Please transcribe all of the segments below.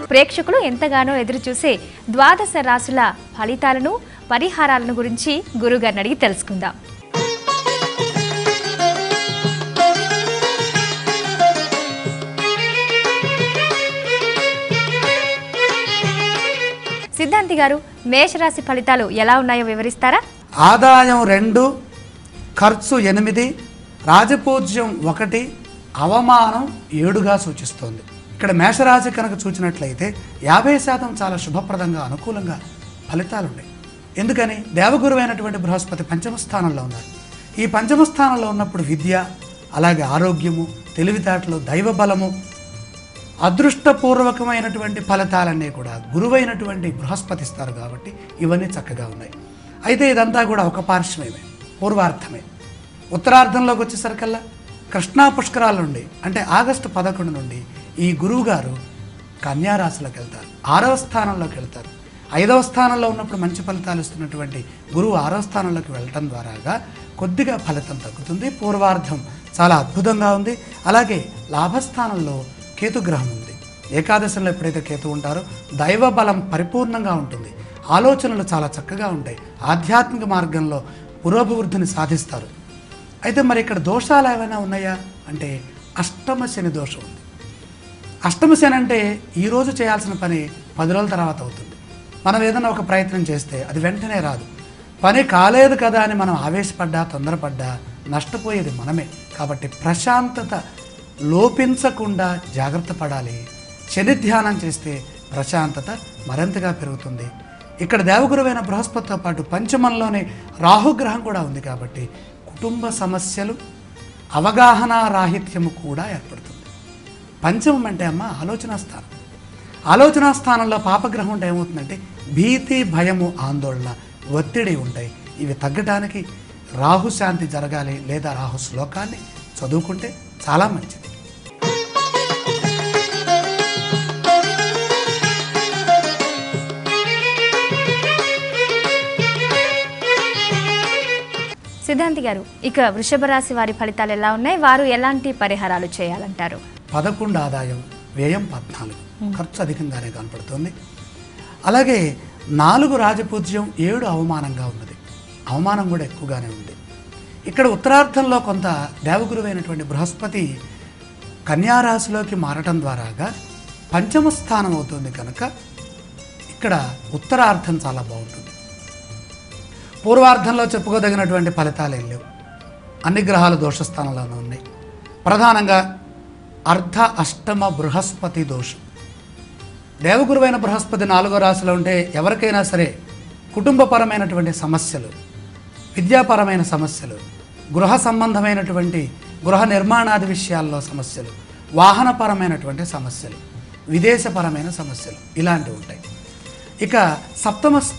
ప్రేక్షకులు ఎంతగానో ఎదురు చూసే ద్వాదశ రాశుల ఫలితాలను పరిహారాలను గురించి గురుగారిని అడిగి తెలుసుకుందాం సిద్ధాంతి గారు మేషరాశి ఫలితాలు ఎలా ఉన్నాయో వివరిస్తారా ఆదాయం రెండు ఖర్చు ఎనిమిది రాజపూజ్యం ఒకటి అవమానం ఏడుగా సూచిస్తోంది ఇక్కడ మేషరాశి కనుక చూసినట్లయితే యాభై శాతం చాలా శుభప్రదంగా అనుకూలంగా ఫలితాలు ఉన్నాయి ఎందుకని దేవగురువైనటువంటి బృహస్పతి పంచమ స్థానంలో ఉన్నారు ఈ పంచమ స్థానంలో ఉన్నప్పుడు విద్య అలాగే ఆరోగ్యము తెలివితేటలు దైవ బలము అదృష్టపూర్వకమైనటువంటి ఫలితాలన్నీ కూడా గురువైనటువంటి బృహస్పతి ఇస్తారు కాబట్టి ఇవన్నీ చక్కగా ఉన్నాయి అయితే ఇదంతా కూడా ఒక పార్శ్వమే పూర్వార్థమే ఉత్తరార్థంలోకి వచ్చేసరికల్లా కృష్ణా పుష్కరాల నుండి అంటే ఆగస్టు పదకొండు నుండి ఈ గురువు గారు కన్యారాశిలోకి వెళ్తారు ఆరవ స్థానంలోకి వెళ్తారు ఐదవ స్థానంలో ఉన్నప్పుడు మంచి ఫలితాలు ఇస్తున్నటువంటి గురువు ఆరవ స్థానంలోకి వెళ్ళటం ద్వారాగా కొద్దిగా ఫలితం తగ్గుతుంది పూర్వార్థం చాలా అద్భుతంగా ఉంది అలాగే లాభస్థానంలో కేతుగ్రహం ఉంది ఏకాదశంలో ఎప్పుడైతే కేతు ఉంటారో దైవ బలం పరిపూర్ణంగా ఉంటుంది ఆలోచనలు చాలా చక్కగా ఉంటాయి ఆధ్యాత్మిక మార్గంలో పురోభివృద్ధిని సాధిస్తారు అయితే మరి ఇక్కడ దోషాలు ఏమైనా ఉన్నాయా అంటే అష్టమ శని దోషం ఉంది అష్టమ శని అంటే ఈరోజు చేయాల్సిన పని పది రోజుల తర్వాత అవుతుంది మనం ఏదైనా ఒక ప్రయత్నం చేస్తే అది వెంటనే రాదు పని కాలేదు కదా అని మనం ఆవేశపడ్డా తొందరపడ్డా నష్టపోయేది మనమే కాబట్టి ప్రశాంతత లోపించకుండా జాగ్రత్త పడాలి శని ధ్యానం చేస్తే ప్రశాంతత మరింతగా పెరుగుతుంది ఇక్కడ దేవగురువైన బృహస్పతితో పాటు పంచమంలోనే రాహుగ్రహం కూడా ఉంది కాబట్టి కుటుంబ సమస్యలు అవగాహన రాహిత్యము కూడా ఏర్పడుతుంది పంచమం అంటే అమ్మ ఆలోచనా స్థానం ఆలోచనా స్థానంలో పాపగ్రహం ఉంటే ఏమవుతుందంటే భీతి భయము ఆందోళన ఒత్తిడి ఉంటాయి ఇవి తగ్గటానికి రాహు శాంతి జరగాలి లేదా రాహు శ్లోకాన్ని చదువుకుంటే చాలా మంచిది సిద్ధాంతి గారు ఇక వృషభ రాశి వారి ఫలితాలు ఎలా ఉన్నాయి వారు ఎలాంటి పరిహారాలు చేయాలంటారు పదకొండు ఆదాయం వ్యయం పద్నాలుగు ఖర్చు అధికంగానే కనపడుతుంది అలాగే నాలుగు రాజపూజ్యం ఏడు అవమానంగా ఉన్నది అవమానం కూడా ఎక్కువగానే ఉంది ఇక్కడ ఉత్తరార్థంలో కొంత దేవగురువైనటువంటి బృహస్పతి కన్యారాశిలోకి మారటం ద్వారాగా పంచమ స్థానం అవుతుంది కనుక ఇక్కడ ఉత్తరార్థం చాలా బాగుంటుంది పూర్వార్థంలో చెప్పుకోదగినటువంటి ఫలితాలు ఏం లేవు అన్ని గ్రహాలు దోషస్థానంలోనే ఉన్నాయి ప్రధానంగా అర్ధ అష్టమ బృహస్పతి దోషం దేవగురువైన బృహస్పతి నాలుగో రాశిలో ఉంటే ఎవరికైనా సరే కుటుంబపరమైనటువంటి సమస్యలు విద్యాపరమైన సమస్యలు గృహ సంబంధమైనటువంటి గృహ నిర్మాణాది విషయాల్లో సమస్యలు వాహనపరమైనటువంటి సమస్యలు విదేశపరమైన సమస్యలు ఇలాంటివి ఉంటాయి ఇక సప్తమస్థ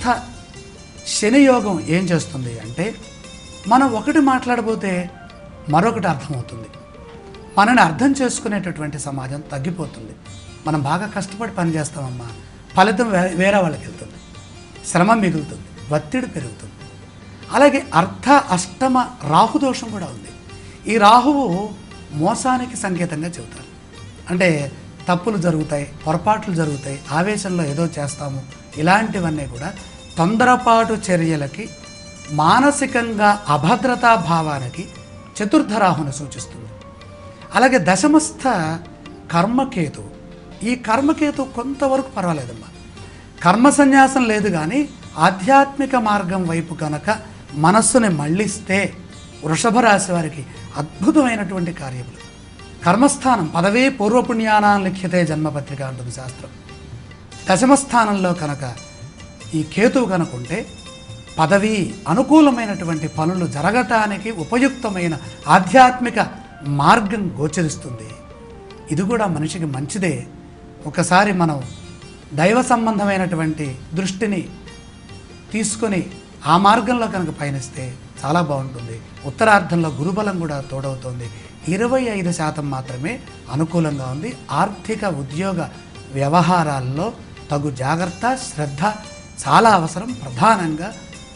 శని యోగం ఏం చేస్తుంది అంటే మనం ఒకటి మాట్లాడబోతే మరొకటి అర్థమవుతుంది మనని అర్థం చేసుకునేటటువంటి సమాజం తగ్గిపోతుంది మనం బాగా కష్టపడి పని చేస్తామమ్మా ఫలితం వే వేరే వాళ్ళకి వెళ్తుంది శ్రమ మిగులుతుంది ఒత్తిడి పెరుగుతుంది అలాగే అర్ధ అష్టమ రాహుదోషం కూడా ఉంది ఈ రాహువు మోసానికి సంకేతంగా చెబుతారు అంటే తప్పులు జరుగుతాయి పొరపాట్లు జరుగుతాయి ఆవేశంలో ఏదో చేస్తాము ఇలాంటివన్నీ కూడా తొందరపాటు చర్యలకి మానసికంగా అభద్రతా భావానికి చతుర్థ రాహుని సూచిస్తుంది అలాగే దశమస్థ కర్మకేతు ఈ కర్మకేతు కొంతవరకు పర్వాలేదమ్మా కర్మ సన్యాసం లేదు కానీ ఆధ్యాత్మిక మార్గం వైపు కనుక మనస్సుని మళ్ళిస్తే వృషభ రాశి వారికి అద్భుతమైనటువంటి కార్యములు కర్మస్థానం పదవే పూర్వపుణ్యానాన్ లిఖ్యతే జన్మపత్రిక అంటుంది శాస్త్రం దశమస్థానంలో కనుక ఈ కేతువు కనుకుంటే పదవి అనుకూలమైనటువంటి పనులు జరగటానికి ఉపయుక్తమైన ఆధ్యాత్మిక మార్గం గోచరిస్తుంది ఇది కూడా మనిషికి మంచిదే ఒకసారి మనం దైవ సంబంధమైనటువంటి దృష్టిని తీసుకొని ఆ మార్గంలో కనుక పయనిస్తే చాలా బాగుంటుంది ఉత్తరార్ధంలో గురుబలం కూడా తోడవుతోంది ఇరవై ఐదు శాతం మాత్రమే అనుకూలంగా ఉంది ఆర్థిక ఉద్యోగ వ్యవహారాల్లో తగు జాగ్రత్త శ్రద్ధ చాలా అవసరం ప్రధానంగా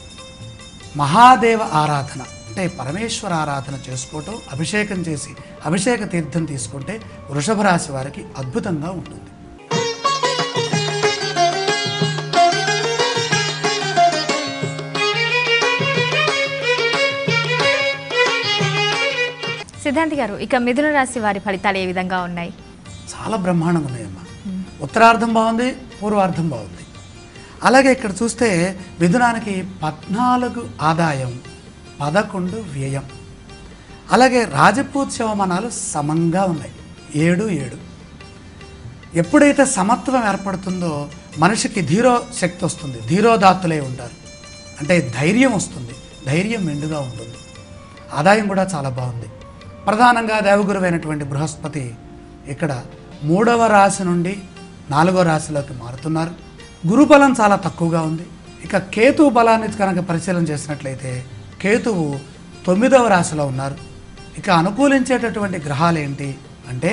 మహాదేవ ఆరాధన అంటే పరమేశ్వర ఆరాధన చేసుకోవటం అభిషేకం చేసి అభిషేక తీర్థం తీసుకుంటే వృషభ రాశి వారికి అద్భుతంగా ఉంటుంది సిద్ధాంతి గారు ఇక మిథున రాశి వారి ఫలితాలు ఏ విధంగా ఉన్నాయి చాలా బ్రహ్మాండంగా ఉన్నాయమ్మా ఉత్తరార్ధం బాగుంది పూర్వార్ధం బాగుంది అలాగే ఇక్కడ చూస్తే మిథునానికి పద్నాలుగు ఆదాయం పదకొండు వ్యయం అలాగే రాజపూత్సవమానాలు సమంగా ఉన్నాయి ఏడు ఏడు ఎప్పుడైతే సమత్వం ఏర్పడుతుందో మనిషికి ధీరో శక్తి వస్తుంది ధీరోదాత్తులై ఉంటారు అంటే ధైర్యం వస్తుంది ధైర్యం మెండుగా ఉంటుంది ఆదాయం కూడా చాలా బాగుంది ప్రధానంగా దేవగురువైనటువంటి బృహస్పతి ఇక్కడ మూడవ రాశి నుండి నాలుగో రాశిలోకి మారుతున్నారు గురుబలం చాలా తక్కువగా ఉంది ఇక కేతువు బలాన్ని కనుక పరిశీలన చేసినట్లయితే కేతువు తొమ్మిదవ రాశిలో ఉన్నారు ఇక అనుకూలించేటటువంటి గ్రహాలు ఏంటి అంటే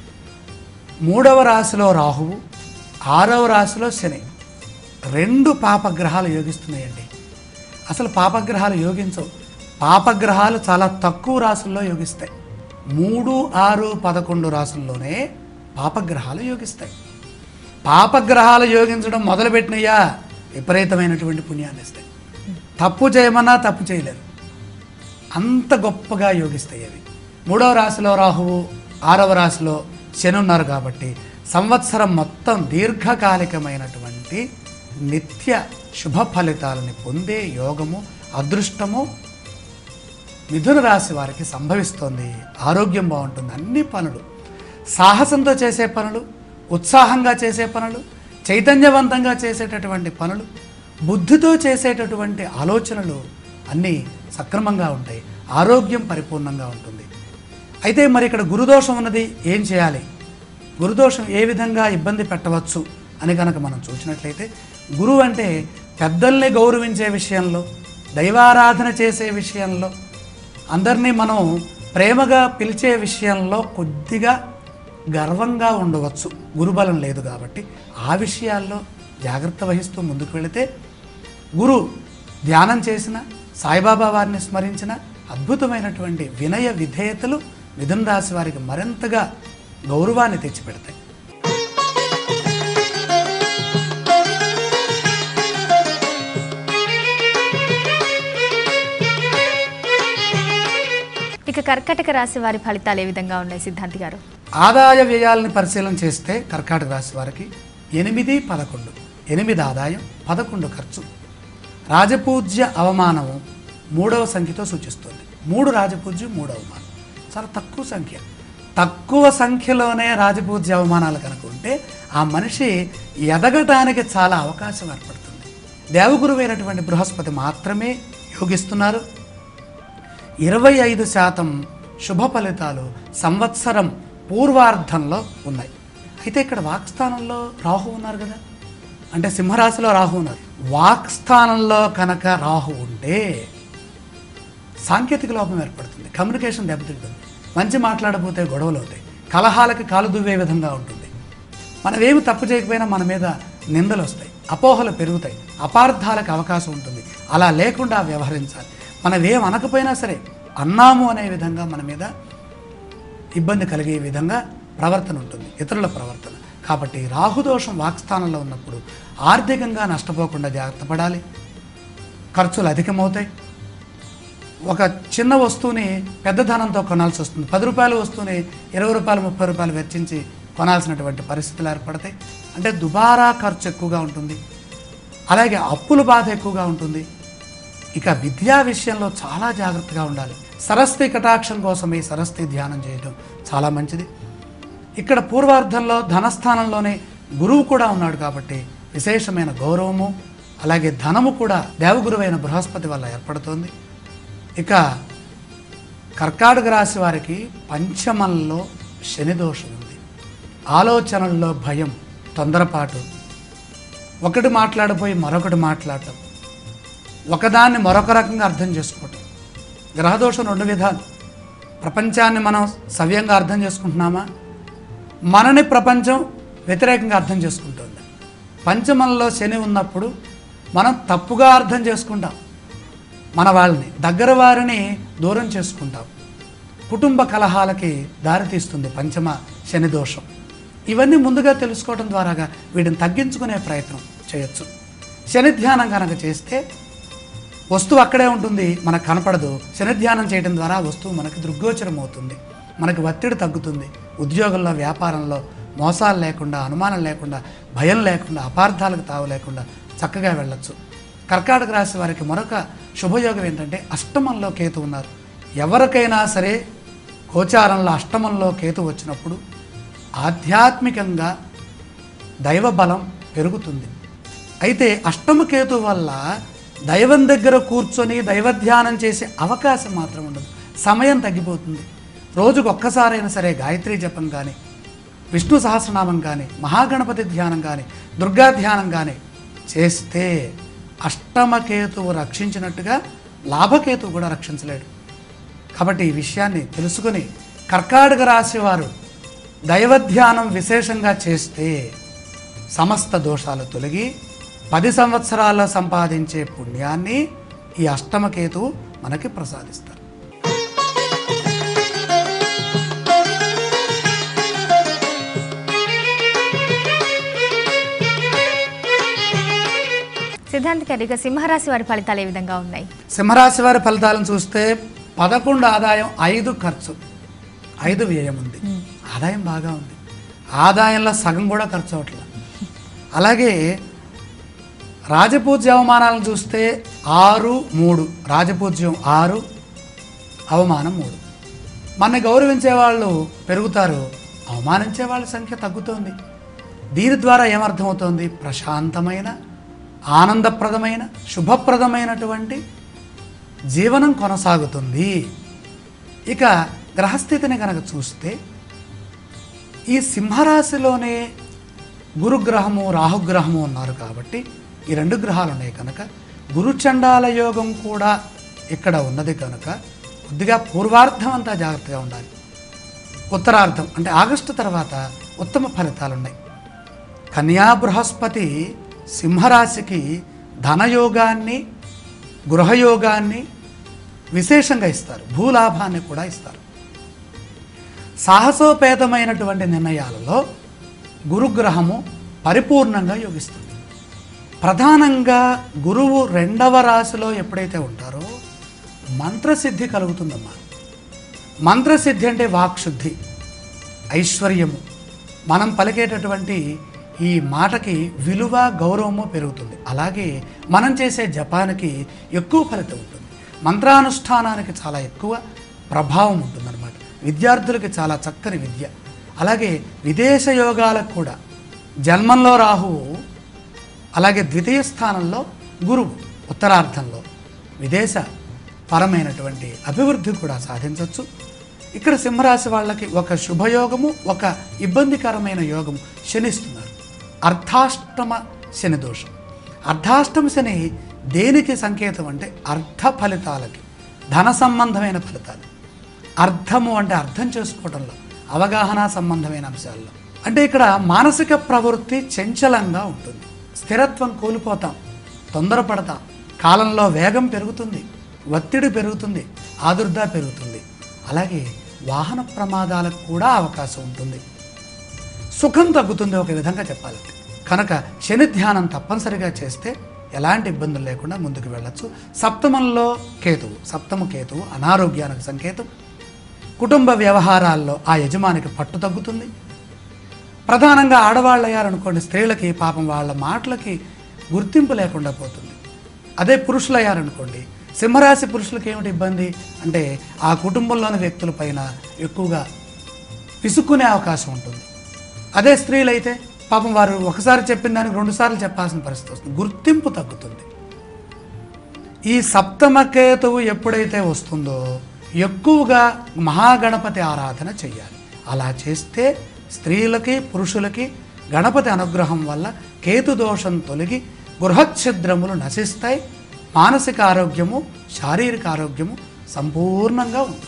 మూడవ రాశిలో రాహువు ఆరవ రాశిలో శని రెండు పాపగ్రహాలు యోగిస్తున్నాయండి అసలు పాపగ్రహాలు యోగించవు పాపగ్రహాలు చాలా తక్కువ రాసుల్లో యోగిస్తాయి మూడు ఆరు పదకొండు రాసుల్లోనే పాపగ్రహాలు యోగిస్తాయి పాపగ్రహాలు యోగించడం మొదలుపెట్టినయ్యా విపరీతమైనటువంటి పుణ్యాన్ని ఇస్తాయి తప్పు చేయమన్నా తప్పు చేయలేరు అంత గొప్పగా యోగిస్తాయి అవి మూడవ రాశిలో రాహువు ఆరవ రాశిలో శని ఉన్నారు కాబట్టి సంవత్సరం మొత్తం దీర్ఘకాలికమైనటువంటి నిత్య శుభ ఫలితాలని పొందే యోగము అదృష్టము మిథున రాశి వారికి సంభవిస్తోంది ఆరోగ్యం బాగుంటుంది అన్ని పనులు సాహసంతో చేసే పనులు ఉత్సాహంగా చేసే పనులు చైతన్యవంతంగా చేసేటటువంటి పనులు బుద్ధితో చేసేటటువంటి ఆలోచనలు అన్నీ సక్రమంగా ఉంటాయి ఆరోగ్యం పరిపూర్ణంగా ఉంటుంది అయితే మరి ఇక్కడ గురుదోషం ఉన్నది ఏం చేయాలి గురుదోషం ఏ విధంగా ఇబ్బంది పెట్టవచ్చు అని కనుక మనం చూసినట్లయితే గురువు అంటే పెద్దల్ని గౌరవించే విషయంలో దైవారాధన చేసే విషయంలో అందరినీ మనం ప్రేమగా పిలిచే విషయంలో కొద్దిగా గర్వంగా ఉండవచ్చు గురుబలం లేదు కాబట్టి ఆ విషయాల్లో జాగ్రత్త వహిస్తూ ముందుకు వెళితే గురు ధ్యానం చేసిన సాయిబాబా వారిని స్మరించిన అద్భుతమైనటువంటి వినయ విధేయతలు మిథున రాశి వారికి మరింతగా గౌరవాన్ని తెచ్చిపెడతాయి ఇక కర్కటక రాశి వారి ఫలితాలు ఏ విధంగా ఉన్నాయి సిద్ధాంతి గారు ఆదాయ వ్యయాలని పరిశీలన చేస్తే కర్కాటక రాశి వారికి ఎనిమిది పదకొండు ఎనిమిది ఆదాయం పదకొండు ఖర్చు రాజపూజ్య అవమానము మూడవ సంఖ్యతో సూచిస్తుంది మూడు రాజపూజ్యం మూడు అవమానం చాలా తక్కువ సంఖ్య తక్కువ సంఖ్యలోనే రాజపూజ్య అవమానాలు కనుక ఉంటే ఆ మనిషి ఎదగటానికి చాలా అవకాశం ఏర్పడుతుంది దేవగురువైనటువంటి బృహస్పతి మాత్రమే యోగిస్తున్నారు ఇరవై ఐదు శాతం శుభ ఫలితాలు సంవత్సరం పూర్వార్ధంలో ఉన్నాయి అయితే ఇక్కడ వాక్స్థానంలో రాహు ఉన్నారు కదా అంటే సింహరాశిలో రాహు ఉన్నారు వాక్స్థానంలో కనుక రాహు ఉంటే సాంకేతిక లోపం ఏర్పడుతుంది కమ్యూనికేషన్ దెబ్బతింటుంది మంచి మాట్లాడబోతే గొడవలు అవుతాయి కలహాలకి కాలు దువ్వే విధంగా ఉంటుంది మనం ఏమి తప్పు చేయకపోయినా మన మీద నిందలు వస్తాయి అపోహలు పెరుగుతాయి అపార్థాలకు అవకాశం ఉంటుంది అలా లేకుండా వ్యవహరించాలి మనం ఏం అనకపోయినా సరే అన్నాము అనే విధంగా మన మీద ఇబ్బంది కలిగే విధంగా ప్రవర్తన ఉంటుంది ఇతరుల ప్రవర్తన కాబట్టి రాహుదోషం వాక్స్థానంలో ఉన్నప్పుడు ఆర్థికంగా నష్టపోకుండా జాగ్రత్త పడాలి ఖర్చులు అధికమవుతాయి ఒక చిన్న వస్తువుని పెద్ద ధనంతో కొనాల్సి వస్తుంది పది రూపాయల వస్తువుని ఇరవై రూపాయలు ముప్పై రూపాయలు వెచ్చించి కొనాల్సినటువంటి పరిస్థితులు ఏర్పడతాయి అంటే దుబారా ఖర్చు ఎక్కువగా ఉంటుంది అలాగే అప్పుల బాధ ఎక్కువగా ఉంటుంది ఇక విద్యా విషయంలో చాలా జాగ్రత్తగా ఉండాలి సరస్వతి కటాక్షం కోసం ఈ సరస్వతి ధ్యానం చేయడం చాలా మంచిది ఇక్కడ పూర్వార్ధంలో ధనస్థానంలోనే గురువు కూడా ఉన్నాడు కాబట్టి విశేషమైన గౌరవము అలాగే ధనము కూడా దేవగురువైన బృహస్పతి వల్ల ఏర్పడుతోంది ఇక కర్కాటక రాశి వారికి పంచమంలో శని దోషం ఉంది ఆలోచనల్లో భయం తొందరపాటు ఒకటి మాట్లాడిపోయి మరొకటి మాట్లాడటం ఒకదాన్ని మరొక రకంగా అర్థం చేసుకోవటం గ్రహదోషం రెండు విధాలు ప్రపంచాన్ని మనం సవ్యంగా అర్థం చేసుకుంటున్నామా మనని ప్రపంచం వ్యతిరేకంగా అర్థం చేసుకుంటుంది పంచమంలో శని ఉన్నప్పుడు మనం తప్పుగా అర్థం చేసుకుంటాం మన వాళ్ళని దగ్గర వారిని దూరం చేసుకుంటాం కుటుంబ కలహాలకి దారితీస్తుంది పంచమ శని దోషం ఇవన్నీ ముందుగా తెలుసుకోవడం ద్వారాగా వీటిని తగ్గించుకునే ప్రయత్నం చేయొచ్చు శని ధ్యానం కనుక చేస్తే వస్తువు అక్కడే ఉంటుంది మనకు కనపడదు శని ధ్యానం చేయడం ద్వారా ఆ వస్తువు మనకి దృగ్గోచరం అవుతుంది మనకి ఒత్తిడి తగ్గుతుంది ఉద్యోగంలో వ్యాపారంలో మోసాలు లేకుండా అనుమానం లేకుండా భయం లేకుండా అపార్థాలకు తావు లేకుండా చక్కగా వెళ్ళొచ్చు కర్కాటక రాశి వారికి మరొక శుభయోగం ఏంటంటే అష్టమంలో కేతు ఉన్నారు ఎవరికైనా సరే గోచారంలో అష్టమంలో కేతు వచ్చినప్పుడు ఆధ్యాత్మికంగా దైవ బలం పెరుగుతుంది అయితే అష్టమకేతు వల్ల దైవం దగ్గర కూర్చొని దైవధ్యానం చేసే అవకాశం మాత్రం ఉండదు సమయం తగ్గిపోతుంది రోజుకు ఒక్కసారైనా సరే గాయత్రి జపం కానీ విష్ణు సహస్రనామం కానీ మహాగణపతి ధ్యానం కానీ దుర్గా ధ్యానం కానీ చేస్తే అష్టమకేతువు రక్షించినట్టుగా లాభకేతువు కూడా రక్షించలేడు కాబట్టి ఈ విషయాన్ని తెలుసుకుని కర్కాటక రాశి వారు దైవధ్యానం విశేషంగా చేస్తే సమస్త దోషాలు తొలగి పది సంవత్సరాల్లో సంపాదించే పుణ్యాన్ని ఈ అష్టమకేతువు మనకి ప్రసాదిస్తారు సిద్ధాంత్ గారు ఇక సింహరాశి వారి ఫలితాలు ఏ విధంగా ఉన్నాయి సింహరాశి వారి ఫలితాలను చూస్తే పదకొండు ఆదాయం ఐదు ఖర్చు ఐదు వ్యయం ఉంది ఆదాయం బాగా ఉంది ఆదాయంలో సగం కూడా ఖర్చు అవట్లేదు అలాగే రాజపూజ్య అవమానాలను చూస్తే ఆరు మూడు రాజపూజ్యం ఆరు అవమానం మూడు మన గౌరవించే వాళ్ళు పెరుగుతారు అవమానించే వాళ్ళ సంఖ్య తగ్గుతోంది దీని ద్వారా ఏమర్థమవుతోంది ప్రశాంతమైన ఆనందప్రదమైన శుభప్రదమైనటువంటి జీవనం కొనసాగుతుంది ఇక గ్రహస్థితిని కనుక చూస్తే ఈ సింహరాశిలోనే గురుగ్రహము రాహుగ్రహము ఉన్నారు కాబట్టి ఈ రెండు గ్రహాలు ఉన్నాయి కనుక గురుచండాల యోగం కూడా ఇక్కడ ఉన్నది కనుక కొద్దిగా పూర్వార్ధం అంతా జాగ్రత్తగా ఉండాలి ఉత్తరార్ధం అంటే ఆగస్టు తర్వాత ఉత్తమ ఫలితాలు ఉన్నాయి కన్యా బృహస్పతి సింహరాశికి ధనయోగాన్ని గృహయోగాన్ని విశేషంగా ఇస్తారు భూలాభాన్ని కూడా ఇస్తారు సాహసోపేతమైనటువంటి నిర్ణయాలలో గురుగ్రహము పరిపూర్ణంగా యోగిస్తుంది ప్రధానంగా గురువు రెండవ రాశిలో ఎప్పుడైతే ఉంటారో మంత్రసిద్ధి కలుగుతుందమ్మా మంత్రసిద్ధి అంటే వాక్శుద్ధి ఐశ్వర్యము మనం పలికేటటువంటి ఈ మాటకి విలువ గౌరవము పెరుగుతుంది అలాగే మనం చేసే జపానికి ఎక్కువ ఫలితం ఉంటుంది మంత్రానుష్ఠానానికి చాలా ఎక్కువ ప్రభావం ఉంటుందన్నమాట విద్యార్థులకి చాలా చక్కని విద్య అలాగే విదేశ యోగాలకు కూడా జన్మంలో రాహువు అలాగే ద్వితీయ స్థానంలో గురువు ఉత్తరార్థంలో విదేశ పరమైనటువంటి అభివృద్ధి కూడా సాధించవచ్చు ఇక్కడ సింహరాశి వాళ్ళకి ఒక శుభయోగము ఒక ఇబ్బందికరమైన యోగము శనిస్తున్నారు అర్ధాష్టమ శని దోషం అర్ధాష్టమ శని దేనికి సంకేతం అంటే అర్ధ ఫలితాలకి ధన సంబంధమైన ఫలితాలు అర్థము అంటే అర్థం చేసుకోవడంలో అవగాహన సంబంధమైన అంశాల్లో అంటే ఇక్కడ మానసిక ప్రవృత్తి చంచలంగా ఉంటుంది స్థిరత్వం కోల్పోతాం తొందరపడతాం కాలంలో వేగం పెరుగుతుంది ఒత్తిడి పెరుగుతుంది ఆదుర్ద పెరుగుతుంది అలాగే వాహన ప్రమాదాలకు కూడా అవకాశం ఉంటుంది సుఖం తగ్గుతుంది ఒక విధంగా చెప్పాలంటే కనుక శని ధ్యానం తప్పనిసరిగా చేస్తే ఎలాంటి ఇబ్బందులు లేకుండా ముందుకు వెళ్ళొచ్చు సప్తమంలో కేతువు సప్తమ కేతువు అనారోగ్యానికి సంకేతం కుటుంబ వ్యవహారాల్లో ఆ యజమానికి పట్టు తగ్గుతుంది ప్రధానంగా ఆడవాళ్ళు అయ్యారనుకోండి స్త్రీలకి పాపం వాళ్ళ మాటలకి గుర్తింపు లేకుండా పోతుంది అదే పురుషులు అయ్యారనుకోండి సింహరాశి పురుషులకి ఏమిటి ఇబ్బంది అంటే ఆ కుటుంబంలోని వ్యక్తులపైన ఎక్కువగా విసుక్కునే అవకాశం ఉంటుంది అదే స్త్రీలైతే పాపం వారు ఒకసారి చెప్పిన దానికి రెండుసార్లు చెప్పాల్సిన పరిస్థితి వస్తుంది గుర్తింపు తగ్గుతుంది ఈ సప్తమకేతువు ఎప్పుడైతే వస్తుందో ఎక్కువగా మహాగణపతి ఆరాధన చెయ్యాలి అలా చేస్తే స్త్రీలకి పురుషులకి గణపతి అనుగ్రహం వల్ల కేతు దోషం తొలగి గృహఛిద్రములు నశిస్తాయి మానసిక ఆరోగ్యము శారీరక ఆరోగ్యము సంపూర్ణంగా ఉంటుంది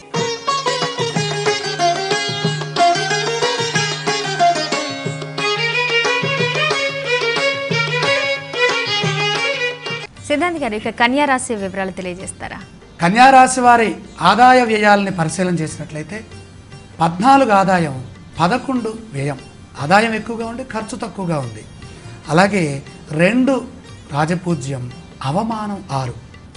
సిద్ధాంత్ గారు ఇక కన్యా రాశి వివరాలు తెలియజేస్తారా కన్యారాశి వారి ఆదాయ వ్యయాలని పరిశీలన చేసినట్లయితే పద్నాలుగు ఆదాయం పదకొండు వ్యయం ఆదాయం ఎక్కువగా ఉంది ఖర్చు తక్కువగా ఉంది అలాగే రెండు రాజపూజ్యం అవమానం ఆరు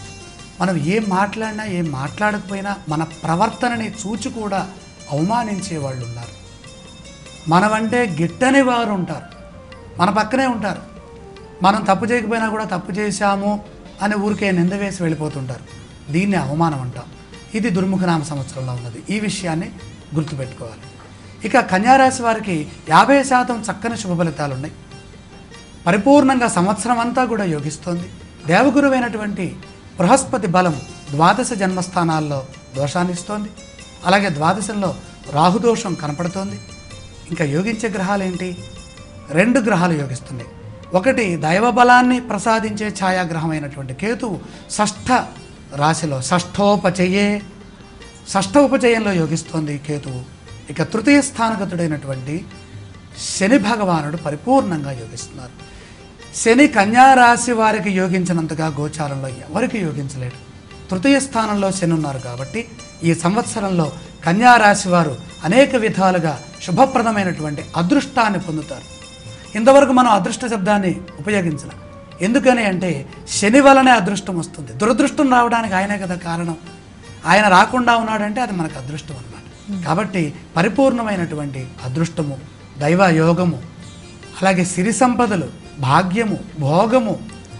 మనం ఏం మాట్లాడినా ఏం మాట్లాడకపోయినా మన ప్రవర్తనని చూచి కూడా అవమానించే వాళ్ళు ఉన్నారు మనమంటే గిట్టని వారు ఉంటారు మన పక్కనే ఉంటారు మనం తప్పు చేయకపోయినా కూడా తప్పు చేశాము అని ఊరికే నింద వేసి వెళ్ళిపోతుంటారు దీన్ని అవమానం అంటాం ఇది దుర్ముఖనామ సంవత్సరంలో ఉన్నది ఈ విషయాన్ని గుర్తుపెట్టుకోవాలి ఇక కన్యారాశి వారికి యాభై శాతం చక్కని శుభ ఫలితాలు ఉన్నాయి పరిపూర్ణంగా సంవత్సరం అంతా కూడా యోగిస్తోంది దేవగురువైనటువంటి బృహస్పతి బలం ద్వాదశ జన్మస్థానాల్లో దోషాన్ని ఇస్తోంది అలాగే ద్వాదశంలో రాహుదోషం కనపడుతోంది ఇంకా యోగించే గ్రహాలు ఏంటి రెండు గ్రహాలు యోగిస్తున్నాయి ఒకటి దైవ బలాన్ని ప్రసాదించే ఛాయాగ్రహమైనటువంటి కేతువు షష్ఠ రాశిలో షష్ఠోపచయే షష్ఠ ఉపచయంలో యోగిస్తోంది కేతువు ఇక తృతీయ స్థానగతుడైనటువంటి శని భగవానుడు పరిపూర్ణంగా యోగిస్తున్నారు శని కన్యా రాశి వారికి యోగించినంతగా గోచారంలో ఎవరికి యోగించలేడు తృతీయ స్థానంలో శని ఉన్నారు కాబట్టి ఈ సంవత్సరంలో కన్యా రాశి వారు అనేక విధాలుగా శుభప్రదమైనటువంటి అదృష్టాన్ని పొందుతారు ఇంతవరకు మనం అదృష్ట శబ్దాన్ని ఉపయోగించాలి ఎందుకని అంటే శని వలనే అదృష్టం వస్తుంది దురదృష్టం రావడానికి ఆయనే కదా కారణం ఆయన రాకుండా ఉన్నాడంటే అది మనకు అదృష్టం అన్నమాట కాబట్టి పరిపూర్ణమైనటువంటి అదృష్టము దైవ యోగము అలాగే సిరి సంపదలు భాగ్యము భోగము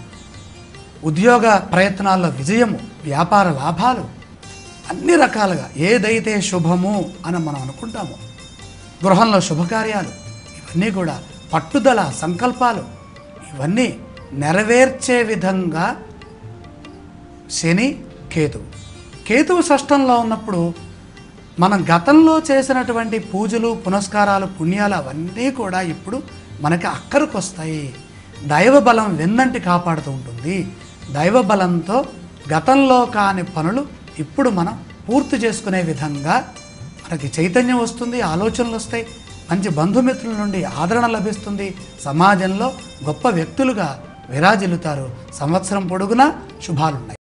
ఉద్యోగ ప్రయత్నాల్లో విజయము వ్యాపార లాభాలు అన్ని రకాలుగా ఏదైతే శుభము అని మనం అనుకుంటామో గృహంలో శుభకార్యాలు ఇవన్నీ కూడా పట్టుదల సంకల్పాలు ఇవన్నీ నెరవేర్చే విధంగా శని కేతువు కేతువు షష్టంలో ఉన్నప్పుడు మనం గతంలో చేసినటువంటి పూజలు పునస్కారాలు పుణ్యాలు అవన్నీ కూడా ఇప్పుడు మనకి అక్కరకు వస్తాయి దైవ బలం వెన్నంటి కాపాడుతూ ఉంటుంది దైవ బలంతో గతంలో కాని పనులు ఇప్పుడు మనం పూర్తి చేసుకునే విధంగా మనకి చైతన్యం వస్తుంది ఆలోచనలు వస్తాయి మంచి బంధుమిత్రుల నుండి ఆదరణ లభిస్తుంది సమాజంలో గొప్ప వ్యక్తులుగా విరాజిల్లుతారు సంవత్సరం పొడుగునా శుభాలున్నాయి